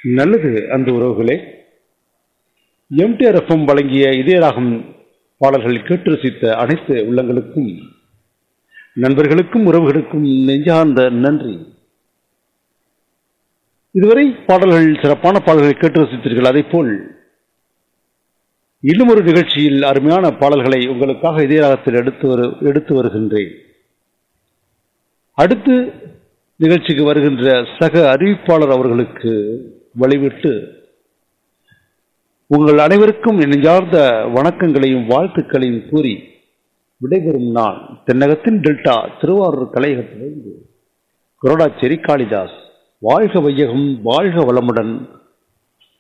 நல்லது அந்த உறவுகளே எம்டிஆர் எஃப்எம் வழங்கிய இதயராகம் பாடல்கள் கேட்டு ரசித்த அனைத்து உள்ளங்களுக்கும் நண்பர்களுக்கும் உறவுகளுக்கும் நெஞ்சார்ந்த நன்றி இதுவரை பாடல்கள் சிறப்பான பாடல்களை கேட்டு ரசித்தீர்கள் அதே போல் இன்னும் ஒரு நிகழ்ச்சியில் அருமையான பாடல்களை உங்களுக்காக இதயராகத்தில் எடுத்து வரு எடுத்து வருகின்றேன் அடுத்து நிகழ்ச்சிக்கு வருகின்ற சக அறிவிப்பாளர் அவர்களுக்கு வழிவிட்டு உங்கள் அனைவருக்கும் நெஞ்சார்ந்த வணக்கங்களையும் வாழ்த்துக்களையும் கூறி விடைபெறும் நான் தென்னகத்தின் டெல்டா திருவாரூர் கலையகத்திலிருந்து குரோடாச்சேரி காளிதாஸ் வாழ்க வையகம் வாழ்க வளமுடன்